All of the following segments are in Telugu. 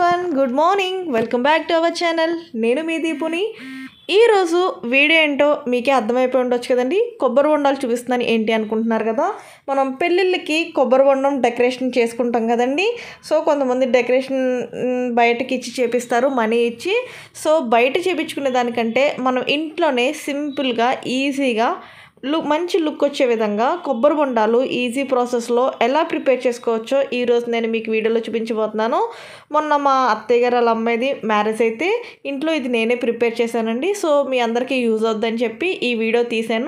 everyone good morning welcome back to our channel నేను మీ దీపుని ఈరోజు వీడియో ఏంటో మీకే అర్థమైపోయి ఉండొచ్చు కదండి కొబ్బరి బొండాలు చూపిస్తున్నాను ఏంటి అనుకుంటున్నారు కదా మనం పెళ్ళిళ్ళకి కొబ్బరి బొండం డెకరేషన్ చేసుకుంటాం కదండి సో కొంతమంది డెకరేషన్ మ్, బయటకి ఇచ్చి చేపిస్తారు మనీ ఇచ్చి సో బయట చేపించుకునే దానికంటే మనం ఇంట్లోనే సింపుల్గా ఈజీగా లుక్ మంచి లుక్ వచ్చే విధంగా కొబ్బరి బొండాలు ఈజీ ప్రాసెస్లో ఎలా ప్రిపేర్ చేసుకోవచ్చో ఈరోజు నేను మీకు వీడియోలో చూపించబోతున్నాను మొన్న మా అత్తయ్య గారు వాళ్ళ అమ్మాయిది మ్యారేజ్ అయితే ఇంట్లో ఇది నేనే ప్రిపేర్ చేశానండి సో మీ అందరికీ యూజ్ అవుద్దని చెప్పి ఈ వీడియో తీశాను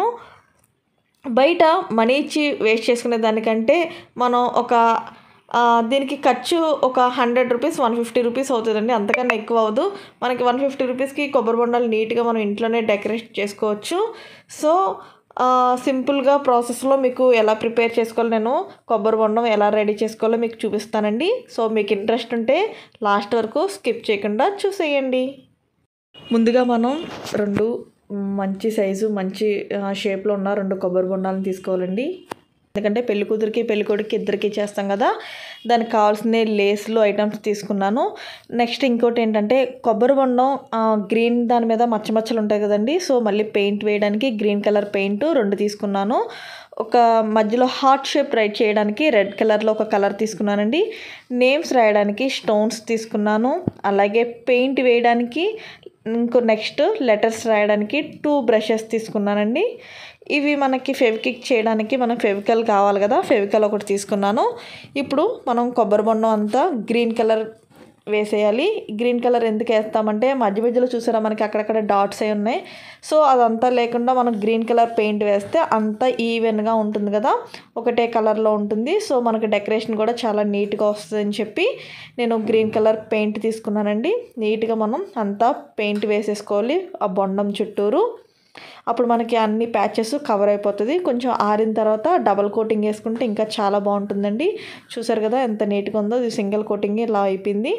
బయట మనీ ఇచ్చి వేస్ట్ చేసుకునే దానికంటే మనం ఒక ఆ, దీనికి ఖర్చు ఒక hundred rupees one fifty rupees అవుతుందండి అంతకన్నా ఎక్కువ అవ్వదు మనకి వన్ ఫిఫ్టీ రూపీస్కి కొబ్బరి బొండాలు నీట్గా మనం ఇంట్లోనే డెకరేట్ చేసుకోవచ్చు సో ఆ, సింపుల్గా ప్రాసెస్లో మీకు ఎలా ప్రిపేర్ చేసుకోవాలో నేను కొబ్బరి బొండం ఎలా రెడీ చేసుకోవాలో మీకు చూపిస్తానండి సో మీకు ఇంట్రెస్ట్ ఉంటే లాస్ట్ వరకు స్కిప్ చేయకుండా చూసేయండి ముందుగా మనం రెండు మంచి సైజు మంచి ఆ, షేప్లో ఉన్న రెండు కొబ్బరి బొండాలను తీసుకోవాలండి ఎందుకంటే పెళ్లి కూతురికి పెళ్లి కొడుకు ఇద్దరికి చేస్తాం కదా దానికి కావాల్సిన లేస్లు ఐటమ్స్ తీసుకున్నాను నెక్స్ట్ ఇంకోటి ఏంటంటే కొబ్బరి బొండం ఆ, గ్రీన్ దాని మీద మచ్చ మచ్చలు ఉంటాయి కదండి సో మళ్ళీ పెయింట్ వేయడానికి గ్రీన్ కలర్ పెయింట్ రెండు తీసుకున్నాను ఒక మధ్యలో హార్ట్ షేప్ రైట్ చేయడానికి రెడ్ కలర్లో ఒక కలర్ తీసుకున్నానండి నేమ్స్ రాయడానికి స్టోన్స్ తీసుకున్నాను అలాగే పెయింట్ వేయడానికి ఇంకో నెక్స్ట్ లెటర్స్ రాయడానికి టూ బ్రషెస్ తీసుకున్నానండి ఇవి మనకి ఫెవికిక్ చేయడానికి మనం ఫెవికల్ కావాలి కదా ఫెవికల్ ఒకటి తీసుకున్నాను ఇప్పుడు మనం కొబ్బరి బొండం అంతా గ్రీన్ కలర్ వేసేయాలి గ్రీన్ కలర్ ఎందుకు వేస్తామంటే మధ్య మధ్యలో చూసారా మనకి అక్కడక్కడ డాట్స్ అయి ఉన్నాయి సో అదంతా లేకుండా మనం గ్రీన్ కలర్ పెయింట్ వేస్తే అంతా ఈవెన్గా ఉంటుంది కదా ఒకటే కలర్లో ఉంటుంది సో మనకి డెకరేషన్ కూడా చాలా నీట్గా వస్తుందని చెప్పి నేను గ్రీన్ కలర్ పెయింట్ తీసుకున్నానండి నీట్గా మనం అంతా పెయింట్ వేసేసుకోవాలి ఆ బొండం చుట్టూరు అప్పుడు మనకి అన్ని ప్యాచెస్ కవర్ అయిపోతుంది కొంచెం ఆరిన తర్వాత డబల్ కోటింగ్ వేసుకుంటే ఇంకా చాలా బాగుంటుందండి చూసారు కదా ఎంత నీట్గా ఉందో ఇది సింగిల్ కోటింగ్ ఇలా అయిపోయింది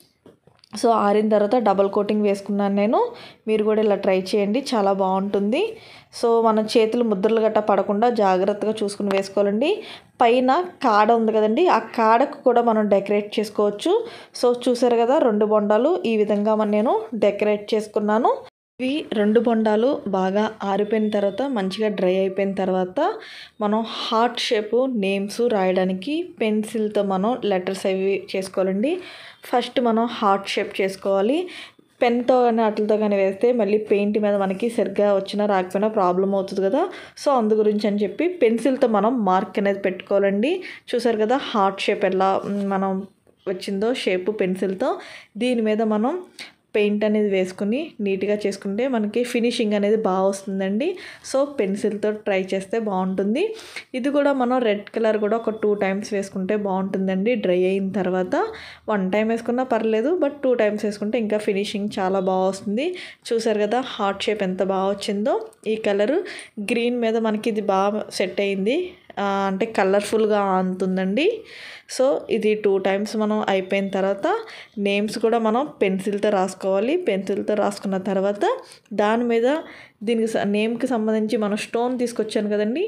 సో ఆరిన తర్వాత డబల్ కోటింగ్ వేసుకున్నాను నేను మీరు కూడా ఇలా ట్రై చేయండి చాలా బాగుంటుంది సో మన చేతులు ముద్రలు గట్ట పడకుండా జాగ్రత్తగా చూసుకుని వేసుకోవాలండి పైన కాడ ఉంది కదండి ఆ కాడకు కూడా మనం డెకరేట్ చేసుకోవచ్చు సో చూసారు కదా రెండు బొండాలు ఈ విధంగా మన నేను డెకరేట్ చేసుకున్నాను ఇవి రెండు బొండాలు బాగా ఆరిపోయిన తర్వాత మంచిగా డ్రై అయిపోయిన తర్వాత మనం హార్ట్ షేపు నేమ్స్ రాయడానికి పెన్సిల్తో మనం లెటర్స్ అవి చేసుకోవాలండి ఫస్ట్ మనం హార్ట్ షేప్ చేసుకోవాలి పెన్తో కానీ వాటితో కానీ వేస్తే మళ్ళీ పెయింట్ మీద మనకి సరిగ్గా వచ్చినా రాకపోయినా ప్రాబ్లం అవుతుంది కదా సో అందు గురించి అని చెప్పి పెన్సిల్తో మనం మార్క్ అనేది పెట్టుకోవాలండి చూసారు కదా హార్ట్ షేప్ ఎలా మ్, మనం వచ్చిందో షేపు పెన్సిల్తో దీని మీద మనం పెయింట్ అనేది వేసుకుని నీట్గా చేసుకుంటే మనకి ఫినిషింగ్ అనేది బాగా వస్తుందండి సో పెన్సిల్తో ట్రై చేస్తే బాగుంటుంది ఇది కూడా మనం రెడ్ కలర్ కూడా ఒక టూ టైమ్స్ వేసుకుంటే బాగుంటుందండి డ్రై అయిన తర్వాత వన్ టైం వేసుకున్నా పర్లేదు బట్ టూ టైమ్స్ వేసుకుంటే ఇంకా ఫినిషింగ్ చాలా బాగా వస్తుంది చూసారు కదా హార్ట్ షేప్ ఎంత బాగా వచ్చిందో ఈ కలరు గ్రీన్ మీద మనకి ఇది బాగా సెట్ అయింది ఆ, అంటే కలర్ఫుల్గా అంతుందండి సో ఇది టూ టైమ్స్ మనం అయిపోయిన తర్వాత నేమ్స్ కూడా మనం పెన్సిల్తో రాసుకోవాలి పెన్సిల్తో రాసుకున్న తర్వాత దాని మీద దీనికి స- నేమ్కి సంబంధించి మనం స్టోన్ తీసుకొచ్చాను కదండి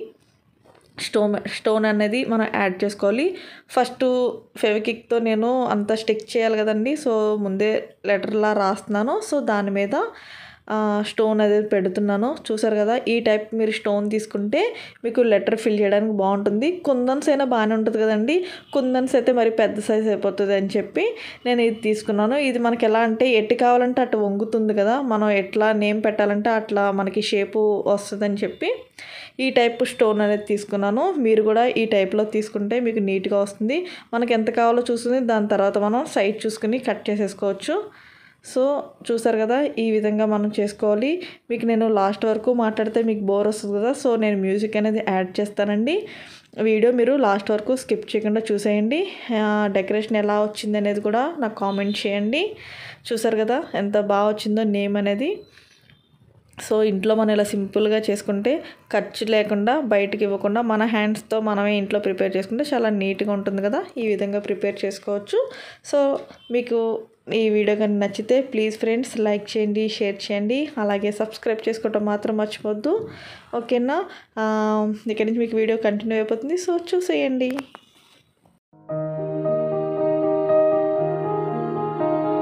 స్టోన్ స్టోన్ అనేది మనం యాడ్ చేసుకోవాలి ఫస్ట్ ఫెవికిక్తో నేను అంత స్టిక్ చేయాలి కదండి సో ముందే లెటర్లా రాస్తున్నాను సో దాని మీద ఆ, స్టోన్ అనేది పెడుతున్నాను చూసారు కదా ఈ టైప్ మీరు స్టోన్ తీసుకుంటే మీకు లెటర్ ఫిల్ చేయడానికి బాగుంటుంది కుందన్స్ అయినా బాగానే ఉంటుంది కదండి కుందన్స్ అయితే మరి పెద్ద సైజ్ అయిపోతుంది అని చెప్పి నేను ఇది తీసుకున్నాను ఇది మనకి ఎలా అంటే ఎటు కావాలంటే అటు వంగుతుంది కదా మనం ఎట్లా నేమ్ పెట్టాలంటే అట్లా మనకి షేపు వస్తుందని చెప్పి ఈ టైప్ స్టోన్ అనేది తీసుకున్నాను మీరు కూడా ఈ టైప్లో తీసుకుంటే మీకు నీట్గా వస్తుంది మనకి ఎంత కావాలో చూసుకుని దాని తర్వాత మనం సైజ్ చూసుకుని కట్ చేసేసుకోవచ్చు సో చూసారు కదా ఈ విధంగా మనం చేసుకోవాలి మీకు నేను లాస్ట్ వరకు మాట్లాడితే మీకు బోర్ వస్తుంది కదా సో నేను మ్యూజిక్ అనేది యాడ్ చేస్తానండి వీడియో మీరు లాస్ట్ వరకు స్కిప్ చేయకుండా చూసేయండి ఆ, డెకరేషన్ ఎలా వచ్చింది అనేది కూడా నాకు కామెంట్ చేయండి చూసారు కదా ఎంత బాగా వచ్చిందో నేమ్ అనేది సో ఇంట్లో మనం ఇలా సింపుల్గా చేసుకుంటే ఖర్చు లేకుండా బయటికి ఇవ్వకుండా మన హ్యాండ్స్తో మనమే ఇంట్లో ప్రిపేర్ చేసుకుంటే చాలా నీట్గా ఉంటుంది కదా ఈ విధంగా ప్రిపేర్ చేసుకోవచ్చు సో మీకు ఈ వీడియో కానీ నచ్చితే ప్లీజ్ ఫ్రెండ్స్ లైక్ చేయండి షేర్ చేయండి అలాగే సబ్స్క్రైబ్ చేసుకోవటం మాత్రం మర్చిపోద్దు ఓకేనా ఆ, ఇక్కడి నుంచి మీకు వీడియో కంటిన్యూ అయిపోతుంది సో చూసేయండి